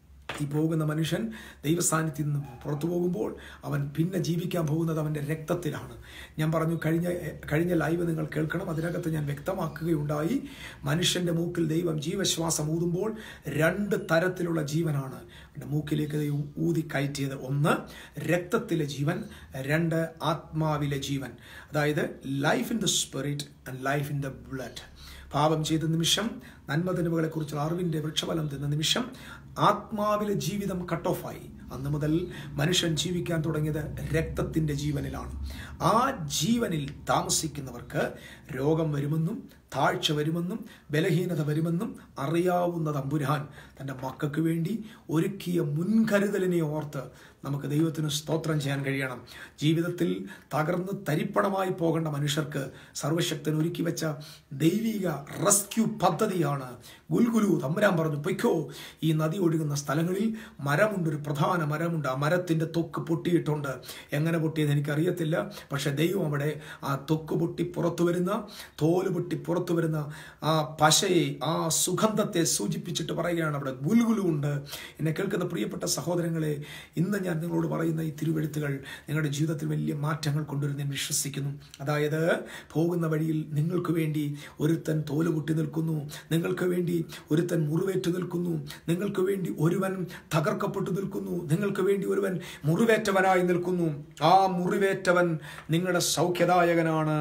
ഈ പോകുന്ന മനുഷ്യൻ ദൈവസ്ഥാനത്തിൽ നിന്ന് പുറത്തു പോകുമ്പോൾ അവൻ പിന്നെ ജീവിക്കാൻ പോകുന്നത് അവൻ്റെ രക്തത്തിലാണ് ഞാൻ പറഞ്ഞു കഴിഞ്ഞ കഴിഞ്ഞ ലൈവ് നിങ്ങൾ കേൾക്കണം അതിനകത്ത് ഞാൻ വ്യക്തമാക്കുകയുണ്ടായി മനുഷ്യൻ്റെ മൂക്കിൽ ദൈവം ജീവശ്വാസം ഊതുമ്പോൾ രണ്ട് തരത്തിലുള്ള ജീവനാണ് അവൻ്റെ മൂക്കിലേക്ക് ദൈവം ഊതി കയറ്റിയത് ഒന്ന് രക്തത്തിലെ ജീവൻ രണ്ട് ആത്മാവിലെ ജീവൻ അതായത് life in the spirit and life in the blood പാപം ചെയ്ത നിമിഷം നന്മതിനുകളെ കുറിച്ചുള്ള അറിവിന്റെ വൃക്ഷഫലം തിന്ന നിമിഷം ആത്മാവിലെ ജീവിതം കട്ട് ഓഫായി അന്ന് മുതൽ മനുഷ്യൻ ജീവിക്കാൻ തുടങ്ങിയത് രക്തത്തിന്റെ ജീവനിലാണ് ആ ജീവനിൽ താമസിക്കുന്നവർക്ക് രോഗം വരുമെന്നും താഴ്ച വരുമെന്നും ബലഹീനത വരുമെന്നും അറിയാവുന്ന തമ്പുരാൻ തൻ്റെ മക്കൾക്ക് വേണ്ടി ഒരുക്കിയ മുൻകരുതലിനെ ഓർത്ത് നമുക്ക് ദൈവത്തിന് സ്തോത്രം ചെയ്യാൻ കഴിയണം ജീവിതത്തിൽ തകർന്ന് തരിപ്പണമായി പോകേണ്ട മനുഷ്യർക്ക് സർവശക്തൻ ഒരുക്കി വെച്ച ദൈവിക റെസ്ക്യൂ പദ്ധതിയാണ് ഗുൽഗുലു തമ്പുരാൻ പറഞ്ഞു പൊയ്ക്കോ ഈ നദി ഒഴുകുന്ന സ്ഥലങ്ങളിൽ മരമുണ്ട് ഒരു പ്രധാന മരമുണ്ട് ആ മരത്തിന്റെ തൊക്ക് പൊട്ടിയിട്ടുണ്ട് എങ്ങനെ പൊട്ടിയെന്ന് എനിക്കറിയത്തില്ല പക്ഷെ ദൈവം അവിടെ ആ തൊക്ക് പൊട്ടി പുറത്തു വരുന്ന തോല് പൊട്ടി പുറത്തു വരുന്ന ആ പശയെ ആ സുഗന്ധത്തെ സൂചിപ്പിച്ചിട്ട് പറയുകയാണ് അവിടെ ഗുൽഗുലു ഉണ്ട് എന്നെ കേൾക്കുന്ന പ്രിയപ്പെട്ട സഹോദരങ്ങളെ ഇന്ന് ഞാൻ നിങ്ങളോട് പറയുന്ന ഈ തിരുവെഴുത്തുകൾ നിങ്ങളുടെ ജീവിതത്തിൽ വലിയ മാറ്റങ്ങൾ കൊണ്ടുവരുന്ന ഞാൻ വിശ്വസിക്കുന്നു അതായത് പോകുന്ന വഴിയിൽ നിങ്ങൾക്ക് വേണ്ടി ഒരുത്തൻ തോല് പൊട്ടി നിൽക്കുന്നു നിങ്ങൾക്ക് വേണ്ടി ഒരുത്തൻ മുറിവേറ്റ് നിൽക്കുന്നു നിങ്ങൾക്ക് വേണ്ടി ഒരുവൻ തകർക്കപ്പെട്ടു നിൽക്കുന്നു നിങ്ങൾക്ക് വേണ്ടി ഒരുവൻ മുറിവേറ്റവനായി നിൽക്കുന്നു ആ മുറിവേറ്റവൻ നിങ്ങളുടെ സൗഖ്യദായകനാണ്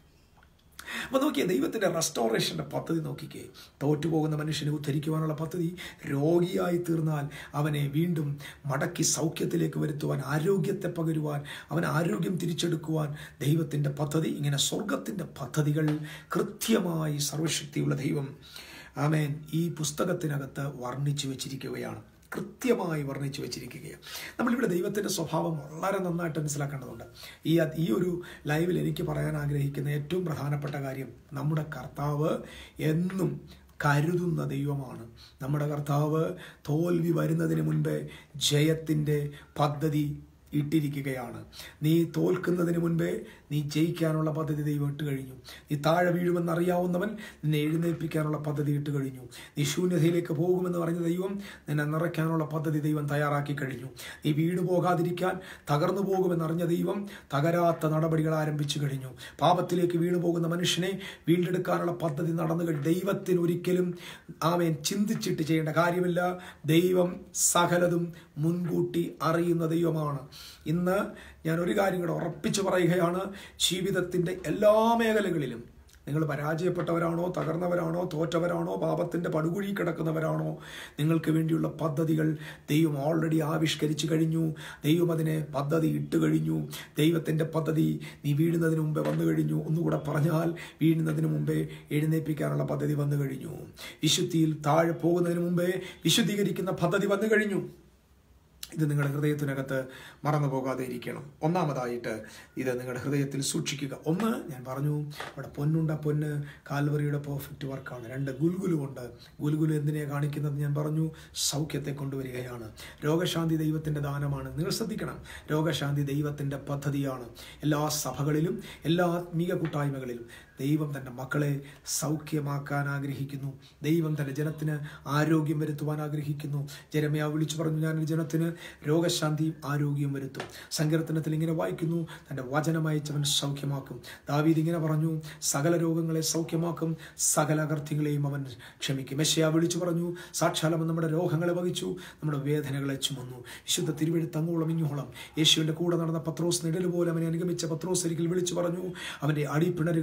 അപ്പൊ നോക്കിയേ ദൈവത്തിന്റെ റെസ്റ്റോറേഷന്റെ പദ്ധതി നോക്കിക്കേ തോറ്റുപോകുന്ന മനുഷ്യനെ ഉദ്ധരിക്കുവാനുള്ള പദ്ധതി രോഗിയായി തീർന്നാൽ അവനെ വീണ്ടും മടക്കി സൗഖ്യത്തിലേക്ക് വരുത്തുവാൻ ആരോഗ്യത്തെ പകരുവാൻ അവൻ ആരോഗ്യം തിരിച്ചെടുക്കുവാൻ ദൈവത്തിന്റെ പദ്ധതി ഇങ്ങനെ സ്വർഗത്തിന്റെ പദ്ധതികൾ കൃത്യമായി സർവശക്തിയുള്ള ദൈവം ആമേൻ ഈ പുസ്തകത്തിനകത്ത് വർണ്ണിച്ചു വെച്ചിരിക്കുകയാണ് കൃത്യമായി വർണ്ണിച്ചു വെച്ചിരിക്കുകയാണ് നമ്മളിവിടെ ദൈവത്തിൻ്റെ സ്വഭാവം വളരെ നന്നായിട്ട് മനസ്സിലാക്കേണ്ടതുണ്ട് ഈ ഈ ഒരു ലൈവിൽ എനിക്ക് പറയാൻ ആഗ്രഹിക്കുന്ന ഏറ്റവും പ്രധാനപ്പെട്ട കാര്യം നമ്മുടെ കർത്താവ് എന്നും കരുതുന്ന ദൈവമാണ് നമ്മുടെ കർത്താവ് തോൽവി വരുന്നതിന് മുൻപേ ജയത്തിൻ്റെ പദ്ധതി ഇട്ടിരിക്കുകയാണ് നീ തോൽക്കുന്നതിന് മുൻപേ നീ ജയിക്കാനുള്ള പദ്ധതി ദൈവം ഇട്ട് കഴിഞ്ഞു നീ താഴെ വീഴുമെന്ന് അറിയാവുന്നവൻ നിന്നെ എഴുന്നേൽപ്പിക്കാനുള്ള പദ്ധതി ഇട്ട് കഴിഞ്ഞു നീ ശൂന്യതയിലേക്ക് പോകുമെന്ന് പറഞ്ഞ ദൈവം നിന്നെ നിറയ്ക്കാനുള്ള പദ്ധതി ദൈവം തയ്യാറാക്കി കഴിഞ്ഞു നീ വീട് പോകാതിരിക്കാൻ തകർന്നു പോകുമെന്ന് അറിഞ്ഞ ദൈവം തകരാത്ത നടപടികൾ ആരംഭിച്ചു കഴിഞ്ഞു പാപത്തിലേക്ക് വീണു പോകുന്ന മനുഷ്യനെ വീണ്ടെടുക്കാനുള്ള പദ്ധതി നടന്നു കഴിഞ്ഞു ദൈവത്തിന് ഒരിക്കലും ആമേൻ ചിന്തിച്ചിട്ട് ചെയ്യേണ്ട കാര്യമില്ല ദൈവം സകലതും മുൻകൂട്ടി അറിയുന്ന ദൈവമാണ് ഇന്ന് ഞാൻ ഒരു കാര്യം കൂടെ ഉറപ്പിച്ചു പറയുകയാണ് ജീവിതത്തിൻ്റെ എല്ലാ മേഖലകളിലും നിങ്ങൾ പരാജയപ്പെട്ടവരാണോ തകർന്നവരാണോ തോറ്റവരാണോ പാപത്തിൻ്റെ പടുകുഴി കിടക്കുന്നവരാണോ നിങ്ങൾക്ക് വേണ്ടിയുള്ള പദ്ധതികൾ ദൈവം ഓൾറെഡി ആവിഷ്കരിച്ചു കഴിഞ്ഞു ദൈവം അതിനെ പദ്ധതി ഇട്ട് കഴിഞ്ഞു ദൈവത്തിൻ്റെ പദ്ധതി നീ വീഴുന്നതിന് മുമ്പേ വന്നു കഴിഞ്ഞു ഒന്നുകൂടെ പറഞ്ഞാൽ വീഴുന്നതിന് മുമ്പേ എഴുന്നേൽപ്പിക്കാനുള്ള പദ്ധതി വന്നു കഴിഞ്ഞു വിശുദ്ധിയിൽ താഴെ പോകുന്നതിന് മുമ്പേ വിശുദ്ധീകരിക്കുന്ന പദ്ധതി വന്നു കഴിഞ്ഞു ഇത് നിങ്ങളുടെ ഹൃദയത്തിനകത്ത് മറന്നു പോകാതെ ഇരിക്കണം ഒന്നാമതായിട്ട് ഇത് നിങ്ങളുടെ ഹൃദയത്തിൽ സൂക്ഷിക്കുക ഒന്ന് ഞാൻ പറഞ്ഞു അവിടെ പൊന്നുണ്ട പൊന്ന് കാൽവറിയുടെ പെർഫെക്റ്റ് വർക്കാണ് രണ്ട് ഗുൽഗുലു ഉണ്ട് ഗുൽഗുലു എന്തിനെ കാണിക്കുന്നത് ഞാൻ പറഞ്ഞു സൗഖ്യത്തെ കൊണ്ടുവരികയാണ് രോഗശാന്തി ദൈവത്തിൻ്റെ ദാനമാണ് നിങ്ങൾ ശ്രദ്ധിക്കണം രോഗശാന്തി ദൈവത്തിൻ്റെ പദ്ധതിയാണ് എല്ലാ സഭകളിലും എല്ലാ ആത്മീയ കൂട്ടായ്മകളിലും ദൈവം തൻ്റെ മക്കളെ സൗഖ്യമാക്കാൻ ആഗ്രഹിക്കുന്നു ദൈവം തൻ്റെ ജനത്തിന് ആരോഗ്യം വരുത്തുവാൻ ആഗ്രഹിക്കുന്നു ജനമയ വിളിച്ചു പറഞ്ഞു ഞാൻ ജനത്തിന് രോഗശാന്തിയും ആരോഗ്യം വരുത്തും സങ്കീർത്തനത്തിൽ ഇങ്ങനെ വായിക്കുന്നു തൻ്റെ വചനമയച്ചവൻ സൗഖ്യമാക്കും ദാവീദ് ഇങ്ങനെ പറഞ്ഞു സകല രോഗങ്ങളെ സൗഖ്യമാക്കും സകല അകർത്തികളെയും അവൻ ക്ഷമിക്കും മെഷയ വിളിച്ചു പറഞ്ഞു സാക്ഷാലം നമ്മുടെ രോഗങ്ങളെ വഹിച്ചു നമ്മുടെ വേദനകളെ ചുമന്നു വിശുദ്ധ തിരുവെഴുത്ത് അങ്ങോളം ഇങ്ങോളം യേശുവിൻ്റെ കൂടെ നടന്ന പത്രോസ് നിഴൽ പോലെ അവനെ അനുഗമിച്ച പത്രോസ് ഒരിക്കൽ വിളിച്ചു പറഞ്ഞു അവൻ്റെ അടിപ്പിണരുകളാൽ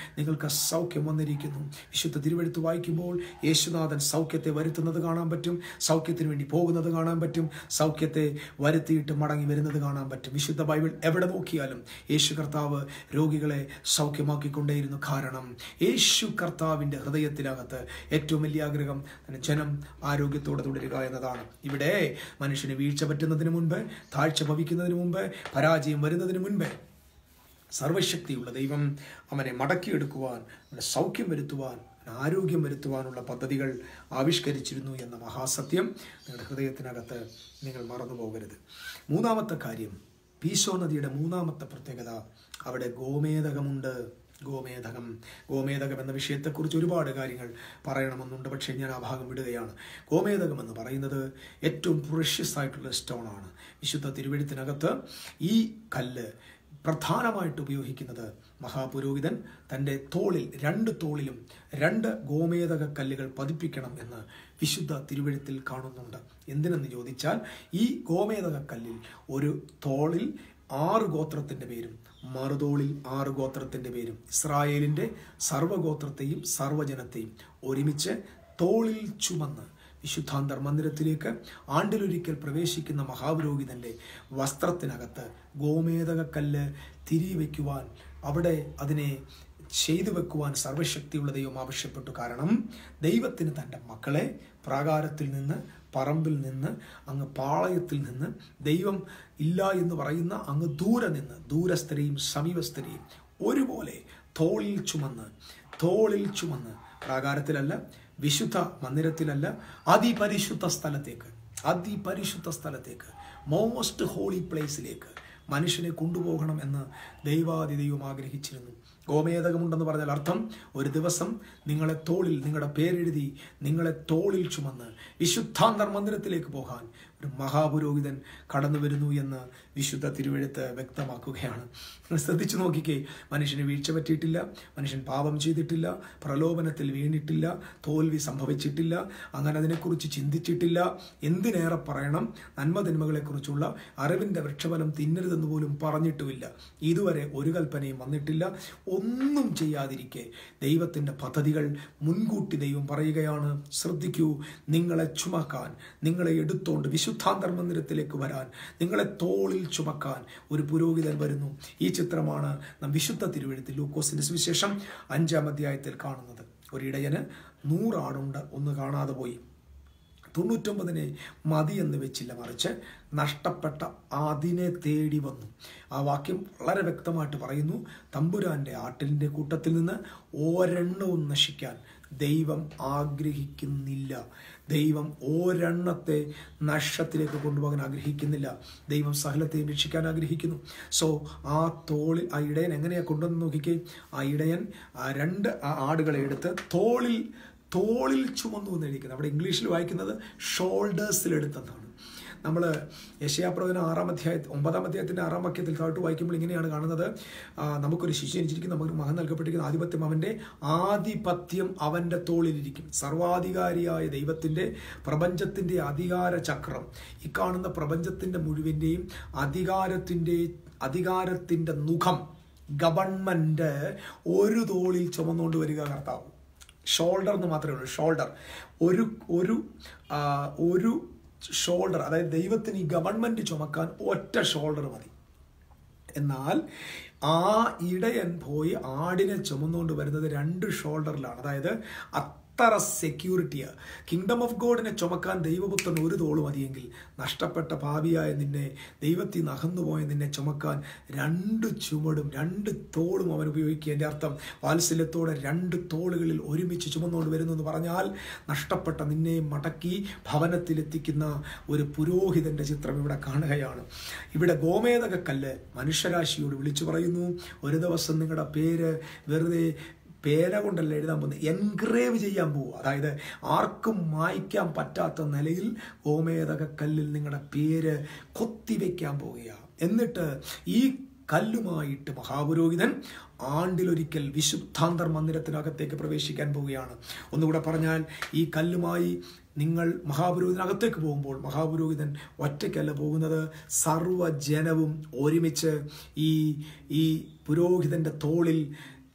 നിങ്ങൾക്ക് സൗഖ്യം വന്നിരിക്കുന്നു വിശുദ്ധ തിരുവെഴുത്ത് വായിക്കുമ്പോൾ യേശുനാഥൻ സൗഖ്യത്തെ വരുത്തുന്നത് കാണാൻ പറ്റും സൗഖ്യത്തിന് വേണ്ടി പോകുന്നത് കാണാൻ പറ്റും സൗഖ്യത്തെ വരുത്തിയിട്ട് മടങ്ങി വരുന്നത് കാണാൻ പറ്റും വിശുദ്ധ ബൈബിൾ എവിടെ നോക്കിയാലും യേശു കർത്താവ് രോഗികളെ സൗഖ്യമാക്കിക്കൊണ്ടേയിരുന്നു കാരണം യേശു കർത്താവിൻ്റെ ഹൃദയത്തിനകത്ത് ഏറ്റവും വലിയ ആഗ്രഹം തന്റെ ജനം ആരോഗ്യത്തോടെ തുടരുക എന്നതാണ് ഇവിടെ മനുഷ്യന് വീഴ്ച പറ്റുന്നതിന് മുൻപ് താഴ്ച ഭവിക്കുന്നതിന് മുമ്പ് പരാജയം വരുന്നതിന് മുൻപേ സർവശക്തിയുള്ള ദൈവം അവനെ മടക്കിയെടുക്കുവാൻ അവനെ സൗഖ്യം വരുത്തുവാൻ അവന് ആരോഗ്യം വരുത്തുവാനുള്ള പദ്ധതികൾ ആവിഷ്കരിച്ചിരുന്നു എന്ന മഹാസത്യം നിങ്ങളുടെ ഹൃദയത്തിനകത്ത് നിങ്ങൾ മറന്നു പോകരുത് മൂന്നാമത്തെ കാര്യം പീശോ നദിയുടെ മൂന്നാമത്തെ പ്രത്യേകത അവിടെ ഗോമേതകമുണ്ട് ഗോമേതകം ഗോമേതകം എന്ന വിഷയത്തെക്കുറിച്ച് ഒരുപാട് കാര്യങ്ങൾ പറയണമെന്നുണ്ട് പക്ഷേ ഞാൻ ആ ഭാഗം വിടുകയാണ് ഗോമേതകം എന്ന് പറയുന്നത് ഏറ്റവും പ്രഷ്യസ് ആയിട്ടുള്ള സ്റ്റോൺ ആണ് വിശുദ്ധ തിരുവഴുത്തിനകത്ത് ഈ കല്ല് പ്രധാനമായിട്ട് ഉപയോഗിക്കുന്നത് മഹാപുരോഹിതൻ തൻ്റെ തോളിൽ രണ്ട് തോളിലും രണ്ട് ഗോമേതക കല്ലുകൾ പതിപ്പിക്കണം എന്ന് വിശുദ്ധ തിരുവഴുത്തിൽ കാണുന്നുണ്ട് എന്തിനെന്ന് ചോദിച്ചാൽ ഈ ഗോമേതക കല്ലിൽ ഒരു തോളിൽ ആറ് ഗോത്രത്തിൻ്റെ പേരും മറുതോളിൽ ആറ് ഗോത്രത്തിൻ്റെ പേരും ഇസ്രായേലിൻ്റെ സർവ്വഗോത്രത്തെയും സർവ്വജനത്തെയും ഒരുമിച്ച് തോളിൽ ചുമന്ന് വിശുദ്ധാന്തർ മന്ദിരത്തിലേക്ക് ആണ്ടിലൊരിക്കൽ പ്രവേശിക്കുന്ന മഹാപുരോഹിതന്റെ വസ്ത്രത്തിനകത്ത് ഗോമേതകക്കല്ല് തിരിവെക്കുവാൻ അവിടെ അതിനെ ചെയ്തു വെക്കുവാൻ സർവശക്തിയുള്ള ദൈവം ആവശ്യപ്പെട്ടു കാരണം ദൈവത്തിന് തൻ്റെ മക്കളെ പ്രാകാരത്തിൽ നിന്ന് പറമ്പിൽ നിന്ന് അങ്ങ് പാളയത്തിൽ നിന്ന് ദൈവം ഇല്ല എന്ന് പറയുന്ന അങ്ങ് ദൂരെ നിന്ന് ദൂരസ്ഥരെയും സമീപസ്ഥരെയും ഒരുപോലെ തോളിൽ ചുമന്ന് തോളിൽ ചുമന്ന് പ്രാകാരത്തിലല്ല വിശുദ്ധ മന്ദിരത്തിലല്ല അതിപരിശുദ്ധ സ്ഥലത്തേക്ക് അതിപരിശുദ്ധ സ്ഥലത്തേക്ക് മോസ്റ്റ് ഹോളി പ്ലേസിലേക്ക് മനുഷ്യനെ കൊണ്ടുപോകണം എന്ന് ദൈവാദി ദൈവം ആഗ്രഹിച്ചിരുന്നു ഗോമേതകമുണ്ടെന്ന് പറഞ്ഞാൽ അർത്ഥം ഒരു ദിവസം നിങ്ങളെ തോളിൽ നിങ്ങളുടെ പേരെഴുതി നിങ്ങളെ തോളിൽ ചുമന്ന് വിശുദ്ധാന്തർ മന്ദിരത്തിലേക്ക് പോകാൻ ഒരു മഹാപുരോഹിതൻ കടന്നു വരുന്നു എന്ന് വിശുദ്ധ തിരുവെഴുത്ത് വ്യക്തമാക്കുകയാണ് നിങ്ങൾ ശ്രദ്ധിച്ചു നോക്കിക്കേ മനുഷ്യന് വീഴ്ച പറ്റിയിട്ടില്ല മനുഷ്യൻ പാപം ചെയ്തിട്ടില്ല പ്രലോഭനത്തിൽ വീണിട്ടില്ല തോൽവി സംഭവിച്ചിട്ടില്ല അങ്ങനെ അതിനെക്കുറിച്ച് ചിന്തിച്ചിട്ടില്ല എന്തിനേറെ പറയണം നന്മതിന്മകളെക്കുറിച്ചുള്ള അറിവിൻ്റെ വൃക്ഷഫലം തിന്നരുതെന്ന് പോലും പറഞ്ഞിട്ടുമില്ല ഇതുവരെ ഒരു കൽപ്പനയും വന്നിട്ടില്ല ഒന്നും ചെയ്യാതിരിക്കെ ദൈവത്തിൻ്റെ പദ്ധതികൾ മുൻകൂട്ടി ദൈവം പറയുകയാണ് ശ്രദ്ധിക്കൂ നിങ്ങളെ ചുമക്കാൻ നിങ്ങളെ എടുത്തോണ്ട് വിശുദ്ധാന്തർ മന്ദിരത്തിലേക്ക് വരാൻ നിങ്ങളെ തോളിൽ ചുമക്കാൻ ഒരു പുരോഹിതൻ വരുന്നു ഈ ചിത്രമാണ് നാം വിശുദ്ധ തിരുവഴുത്തിൽ ലൂക്കോസിന്റെ സുവിശേഷം അഞ്ചാം അധ്യായത്തിൽ കാണുന്നത് ഒരിടയന് നൂറാടുണ്ട് ഒന്ന് കാണാതെ പോയി തൊണ്ണൂറ്റൊമ്പതിനെ മതി എന്ന് വെച്ചില്ല മറിച്ച് നഷ്ടപ്പെട്ട അതിനെ തേടി വന്നു ആ വാക്യം വളരെ വ്യക്തമായിട്ട് പറയുന്നു തമ്പുരാന്റെ ആട്ടിലിൻ്റെ കൂട്ടത്തിൽ നിന്ന് ഒരെണ്ണവും നശിക്കാൻ ദൈവം ആഗ്രഹിക്കുന്നില്ല ദൈവം ഒരെണ്ണത്തെ നഷ്ടത്തിലേക്ക് കൊണ്ടുപോകാൻ ആഗ്രഹിക്കുന്നില്ല ദൈവം സകലത്തെയും രക്ഷിക്കാൻ ആഗ്രഹിക്കുന്നു സോ ആ തോളിൽ ആ ഇടയൻ എങ്ങനെയാണ് കൊണ്ടുവന്ന് നോക്കിക്കേ ആ ഇടയൻ ആ രണ്ട് ആ ആടുകളെ എടുത്ത് തോളിൽ തോളിൽ ചുമന്നു എന്ന് എഴുതിക്കുന്നത് അവിടെ ഇംഗ്ലീഷിൽ വായിക്കുന്നത് ഷോൾഡേഴ്സിൽ എടുത്തെന്നാണ് നമ്മൾ യശയാപ്രവചന ആറാം അധ്യായ ഒമ്പതാം അധ്യായത്തിൻ്റെ ആറാം വാക്യത്തിൽ താഴ്ത്തു വായിക്കുമ്പോൾ ഇങ്ങനെയാണ് കാണുന്നത് ആ, നമുക്കൊരു ശിശു ജനിച്ചിരിക്കും നമുക്ക് മകൻ നൽകപ്പെട്ടിരിക്കുന്ന ആധിപത്യം അവൻ്റെ ആധിപത്യം അവൻ്റെ തോളിലിരിക്കും സർവാധികാരിയായ ദൈവത്തിൻ്റെ പ്രപഞ്ചത്തിൻ്റെ അധികാര ചക്രം ഈ കാണുന്ന പ്രപഞ്ചത്തിൻ്റെ മുഴുവൻ്റെയും അധികാരത്തിൻ്റെ അധികാരത്തിൻ്റെ മുഖം ഗവൺമെൻറ് ഒരു തോളിൽ ചുമന്നുകൊണ്ട് വരിക കർത്താവ് ഷോൾഡർ എന്ന് മാത്രമേ ഉള്ളൂ ഷോൾഡർ ഒരു ഒരു ആ, ഒരു ഷോൾഡർ അതായത് ദൈവത്തിന് ഈ ഗവൺമെന്റ് ചുമക്കാൻ ഒറ്റ ഷോൾഡർ മതി എന്നാൽ ആ ഇടയൻ പോയി ആടിനെ ചുമന്നുകൊണ്ട് വരുന്നത് രണ്ട് ഷോൾഡറിലാണ് അതായത് അത്ര സെക്യൂരിറ്റിയാ കിങ്ഡം ഓഫ് ഗോഡിനെ ചുമക്കാൻ ദൈവപുത്രൻ ഒരു തോള് മതിയെങ്കിൽ നഷ്ടപ്പെട്ട ഭാവിയായ നിന്നെ ദൈവത്തിൽ നിന്ന് അകന്നുപോയ നിന്നെ ചുമക്കാൻ രണ്ട് ചുമടും രണ്ട് തോളും അവൻ ഉപയോഗിക്കുക എൻ്റെ അർത്ഥം വാത്സല്യത്തോടെ രണ്ട് തോളുകളിൽ ഒരുമിച്ച് ചുമന്നുകൊണ്ട് വരുന്നു എന്ന് പറഞ്ഞാൽ നഷ്ടപ്പെട്ട നിന്നെ മടക്കി ഭവനത്തിലെത്തിക്കുന്ന ഒരു പുരോഹിതന്റെ ചിത്രം ഇവിടെ കാണുകയാണ് ഇവിടെ ഗോമേതക കല്ല് മനുഷ്യരാശിയോട് വിളിച്ചു പറയുന്നു ഒരു ദിവസം നിങ്ങളുടെ പേര് വെറുതെ പേര കൊണ്ടല്ല എഴുതാൻ പോകുന്നത് എൻഗ്രേവ് ചെയ്യാൻ പോവുക അതായത് ആർക്കും മായ്ക്കാൻ പറ്റാത്ത നിലയിൽ ഗോമേതക കല്ലിൽ നിങ്ങളുടെ പേര് കൊത്തിവെക്കാൻ പോവുകയാണ് എന്നിട്ട് ഈ കല്ലുമായിട്ട് മഹാപുരോഹിതൻ ആണ്ടിലൊരിക്കൽ വിശുദ്ധാന്തർ മന്ദിരത്തിനകത്തേക്ക് പ്രവേശിക്കാൻ പോവുകയാണ് ഒന്നുകൂടെ പറഞ്ഞാൽ ഈ കല്ലുമായി നിങ്ങൾ മഹാപുരോഹിതനകത്തേക്ക് പോകുമ്പോൾ മഹാപുരോഹിതൻ ഒറ്റയ്ക്കല്ല പോകുന്നത് സർവ്വജനവും ഒരുമിച്ച് ഈ ഈ പുരോഹിതന്റെ തോളിൽ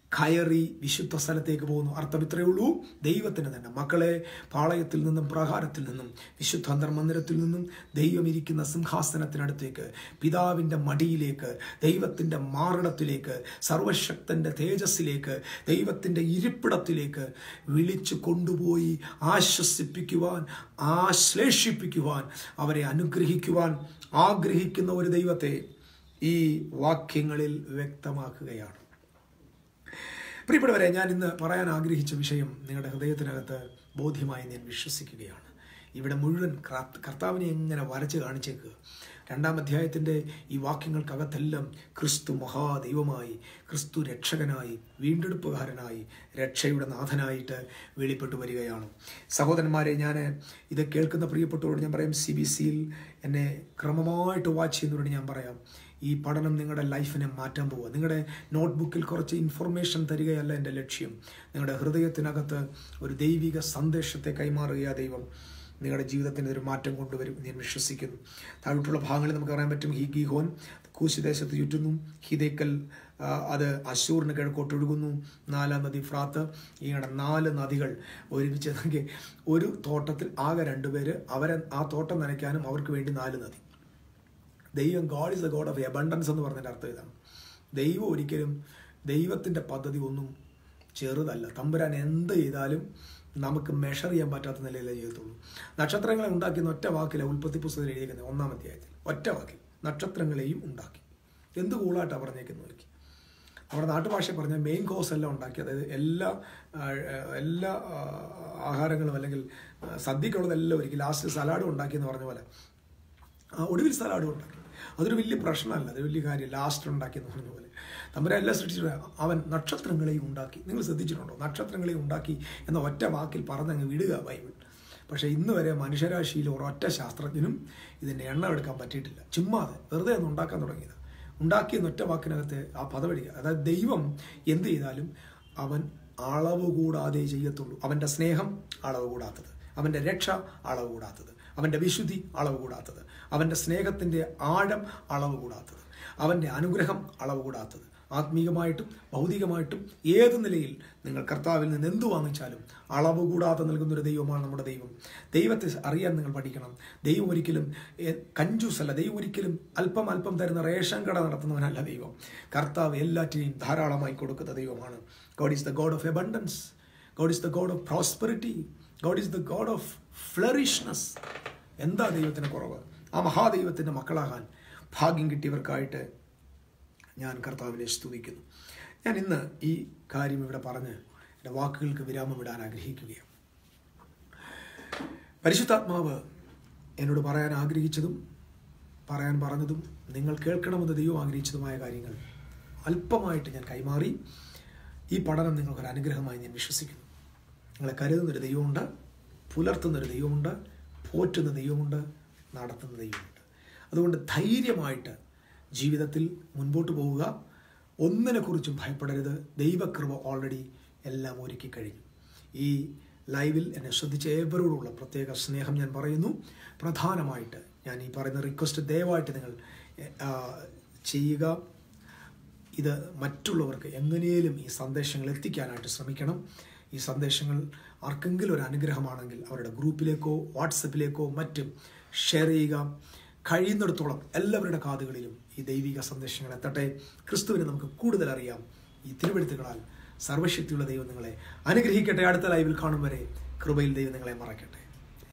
കയറി വിശുദ്ധ സ്ഥലത്തേക്ക് പോകുന്നു അർത്ഥം ഇത്രയേ ഉള്ളൂ ദൈവത്തിന് തന്നെ മക്കളെ പാളയത്തിൽ നിന്നും പ്രകാരത്തിൽ നിന്നും വിശുദ്ധ അന്തർമന്ദിരത്തിൽ നിന്നും ദൈവം ഇരിക്കുന്ന സിംഹാസനത്തിനടുത്തേക്ക് പിതാവിൻ്റെ മടിയിലേക്ക് ദൈവത്തിൻ്റെ മാറിടത്തിലേക്ക് സർവശക്തൻ്റെ തേജസ്സിലേക്ക് ദൈവത്തിൻ്റെ ഇരിപ്പിടത്തിലേക്ക് വിളിച്ചു കൊണ്ടുപോയി ആശ്വസിപ്പിക്കുവാൻ ആശ്ലേഷിപ്പിക്കുവാൻ അവരെ അനുഗ്രഹിക്കുവാൻ ആഗ്രഹിക്കുന്ന ഒരു ദൈവത്തെ ഈ വാക്യങ്ങളിൽ വ്യക്തമാക്കുകയാണ് പ്രിയപ്പെട്ടവരെ ഞാൻ ഇന്ന് പറയാൻ ആഗ്രഹിച്ച വിഷയം നിങ്ങളുടെ ഹൃദയത്തിനകത്ത് ബോധ്യമായി ഞാൻ വിശ്വസിക്കുകയാണ് ഇവിടെ മുഴുവൻ ക്രാ- കർത്താവിനെ എങ്ങനെ വരച്ച് കാണിച്ചേക്കുക രണ്ടാം അധ്യായത്തിൻ്റെ ഈ വാക്യങ്ങൾക്കകത്തെല്ലാം ക്രിസ്തു മഹാദൈവമായി ക്രിസ്തു രക്ഷകനായി വീണ്ടെടുപ്പുകാരനായി രക്ഷയുടെ നാഥനായിട്ട് വെളിപ്പെട്ടു വരികയാണ് സഹോദരന്മാരെ ഞാൻ ഇത് കേൾക്കുന്ന പ്രിയപ്പെട്ടവരോട് ഞാൻ പറയാം സി ബി സിയിൽ എന്നെ ക്രമമായിട്ട് വാച്ച് ചെയ്യുന്നവരോട് ഞാൻ പറയാം ഈ പഠനം നിങ്ങളുടെ ലൈഫിനെ മാറ്റാൻ പോവുക നിങ്ങളുടെ നോട്ട്ബുക്കിൽ കുറച്ച് ഇൻഫർമേഷൻ തരികയല്ല എൻ്റെ ലക്ഷ്യം നിങ്ങളുടെ ഹൃദയത്തിനകത്ത് ഒരു ദൈവിക സന്ദേശത്തെ കൈമാറുകയാ ദൈവം നിങ്ങളുടെ ജീവിതത്തിന് ഒരു മാറ്റം കൊണ്ടുവരും എന്ന് ഞാൻ വിശ്വസിക്കുന്നു താഴോട്ടുള്ള ഭാഗങ്ങളിൽ നമുക്ക് പറയാൻ പറ്റും ഹി ഗിഹോൻ കൂശിദേശത്ത് ചുറ്റുന്നു ഹിതേക്കൽ ആ, അത് അശൂറിന് കിഴക്കോട്ട് ഒഴുകുന്നു നാലാം നദി ഫ്രാത്ത് ഇങ്ങനെ നാല് നദികൾ ഒരുമിച്ച് നോക്കി ഒരു തോട്ടത്തിൽ ആകെ രണ്ടുപേര് അവരെ ആ തോട്ടം നനയ്ക്കാനും അവർക്ക് വേണ്ടി നാല് നദി ദൈവം God is the God of abundance എന്ന് പറഞ്ഞതിൻ്റെ അർത്ഥം ഇതാണ് ദൈവം ഒരിക്കലും ദൈവത്തിൻ്റെ പദ്ധതി ഒന്നും ചെറുതല്ല തമ്പുരാൻ എന്ത് ചെയ്താലും നമുക്ക് മെഷർ ചെയ്യാൻ പറ്റാത്ത നിലയിലേ ചെയ്യത്തുള്ളൂ നക്ഷത്രങ്ങളെ ഉണ്ടാക്കിയെന്ന് ഒറ്റ വാക്കിലെ ഉൽപ്പത്തി പുസ്തകത്തിൽ എഴുതിയിരിക്കുന്നത് ഒന്നാം അധ്യായത്തിൽ ഒറ്റ വാക്കിൽ നക്ഷത്രങ്ങളെയും ഉണ്ടാക്കി എന്ത് കൂളായിട്ടാണ് പറഞ്ഞേക്കുന്നത് നോക്കി നമ്മുടെ നാട്ടുഭാഷ പറഞ്ഞ മെയിൻ കോഴ്സ് എല്ലാം ഉണ്ടാക്കി അതായത് എല്ലാ ആ, എല്ലാ ആ, ആഹാരങ്ങളും അല്ലെങ്കിൽ ആ, സദ്യക്കുള്ളതെല്ലാം ഒരുക്കി ലാസ്റ്റ് സലാഡും ഉണ്ടാക്കി എന്ന് പറഞ്ഞ പോലെ ആ ഒടുവിൽ സലാഡും ഉണ്ടാക്കി അതൊരു വലിയ പ്രശ്നമല്ല അത് വലിയ കാര്യം ലാസ്റ്റ് ഉണ്ടാക്കി എന്ന് പറഞ്ഞ പോലെ തമ്പുരാൻ എല്ലാം സൃഷ്ടിച്ചിട്ട് അവൻ നക്ഷത്രങ്ങളെയും ഉണ്ടാക്കി നിങ്ങൾ ശ്രദ്ധിച്ചിട്ടുണ്ടോ നക്ഷത്രങ്ങളെയും ഉണ്ടാക്കി എന്ന ഒറ്റ വാക്കിൽ പറഞ്ഞങ്ങ് വിടുക ബൈബിൾ പക്ഷേ ഇന്ന് വരെ മനുഷ്യരാശിയിൽ ഒരൊറ്റ ശാസ്ത്രജ്ഞനും ഇതിൻ്റെ എണ്ണം എടുക്കാൻ പറ്റിയിട്ടില്ല ചുമ്മാതെ വെറുതെ ഒന്ന് ഉണ്ടാക്കാൻ തുടങ്ങിയത് ഉണ്ടാക്കിയ ഒറ്റ വാക്കിനകത്ത് ആ പദവടിക്കുക അതായത് ദൈവം എന്ത് ചെയ്താലും അവൻ അളവ് കൂടാതെ ചെയ്യത്തുള്ളൂ അവൻ്റെ സ്നേഹം അളവ് കൂടാത്തത് അവൻ്റെ രക്ഷ അളവ് കൂടാത്തത് അവൻ്റെ വിശുദ്ധി അളവ് കൂടാത്തത് അവൻ്റെ സ്നേഹത്തിൻ്റെ ആഴം അളവ് കൂടാത്തത് അവൻ്റെ അനുഗ്രഹം അളവ് കൂടാത്തത് ആത്മീകമായിട്ടും ഭൗതികമായിട്ടും ഏത് നിലയിൽ നിങ്ങൾ കർത്താവിൽ നിന്ന് എന്തു വാങ്ങിച്ചാലും അളവ് കൂടാതെ നൽകുന്ന ഒരു ദൈവമാണ് നമ്മുടെ ദൈവം ദൈവത്തെ അറിയാൻ നിങ്ങൾ പഠിക്കണം ദൈവം ഒരിക്കലും എ, കഞ്ചൂസല്ല ദൈവം ഒരിക്കലും അല്പം അല്പം തരുന്ന റേഷൻ കട നടത്തുന്നവനല്ല ദൈവം കർത്താവ് എല്ലാറ്റിനെയും ധാരാളമായി കൊടുക്കുന്ന ദൈവമാണ് God is the God of abundance God is the God of prosperity God is the God of flourishness എന്താ ദൈവത്തിന് കുറവ് ആ മഹാദൈവത്തിൻ്റെ മക്കളാകാൻ ഭാഗ്യം കിട്ടിയവർക്കായിട്ട് ഞാൻ കർത്താവിനെ സ്തുതിക്കുന്നു ഞാൻ ഇന്ന് ഈ കാര്യം ഇവിടെ പറഞ്ഞ് എൻ്റെ വാക്കുകൾക്ക് വിരാമം ഇടാൻ ആഗ്രഹിക്കുകയാണ് പരിശുദ്ധാത്മാവ് എന്നോട് പറയാൻ ആഗ്രഹിച്ചതും പറയാൻ പറഞ്ഞതും നിങ്ങൾ കേൾക്കണമെന്ന് ദൈവം ആഗ്രഹിച്ചതുമായ കാര്യങ്ങൾ അല്പമായിട്ട് ഞാൻ കൈമാറി ഈ പഠനം നിങ്ങൾക്കൊരു അനുഗ്രഹമായി ഞാൻ വിശ്വസിക്കുന്നു നിങ്ങളെ കരുതുന്നൊരു ദൈവമുണ്ട് പുലർത്തുന്നൊരു ദൈവമുണ്ട് പോറ്റുന്ന ദൈവമുണ്ട് നടത്തുന്ന ദൈവമുണ്ട് അതുകൊണ്ട് ധൈര്യമായിട്ട് ജീവിതത്തിൽ മുൻപോട്ട് പോവുക ഒന്നിനെക്കുറിച്ചും ഭയപ്പെടരുത് ദൈവകൃപ ഓൾറെഡി എല്ലാം ഒരുക്കി കഴിഞ്ഞു ഈ ലൈവിൽ എന്നെ ശ്രദ്ധിച്ച ഏവരോടുള്ള പ്രത്യേക സ്നേഹം ഞാൻ പറയുന്നു പ്രധാനമായിട്ട് ഞാൻ ഈ പറയുന്ന റിക്വസ്റ്റ് ദയവായിട്ട് നിങ്ങൾ ആ, ചെയ്യുക ഇത് മറ്റുള്ളവർക്ക് എങ്ങനെയും ഈ സന്ദേശങ്ങൾ എത്തിക്കാനായിട്ട് ശ്രമിക്കണം ഈ സന്ദേശങ്ങൾ ആർക്കെങ്കിലും ഒരു അനുഗ്രഹമാണെങ്കിൽ അവരുടെ ഗ്രൂപ്പിലേക്കോ വാട്സപ്പിലേക്കോ മറ്റും ഷെയർ ചെയ്യുക കഴിയുന്നിടത്തോളം എല്ലാവരുടെ കാതുകളിലും ഈ ദൈവിക സന്ദേശങ്ങൾ എത്തട്ടെ ക്രിസ്തുവിനെ നമുക്ക് കൂടുതൽ അറിയാം ഈ തിരുവെഴുത്തുകളാൽ സർവശക്തിയുള്ള ദൈവം നിങ്ങളെ അനുഗ്രഹിക്കട്ടെ അടുത്ത ലൈവിൽ കാണും വരെ കൃപയിൽ ദൈവം നിങ്ങളെ മറക്കട്ടെ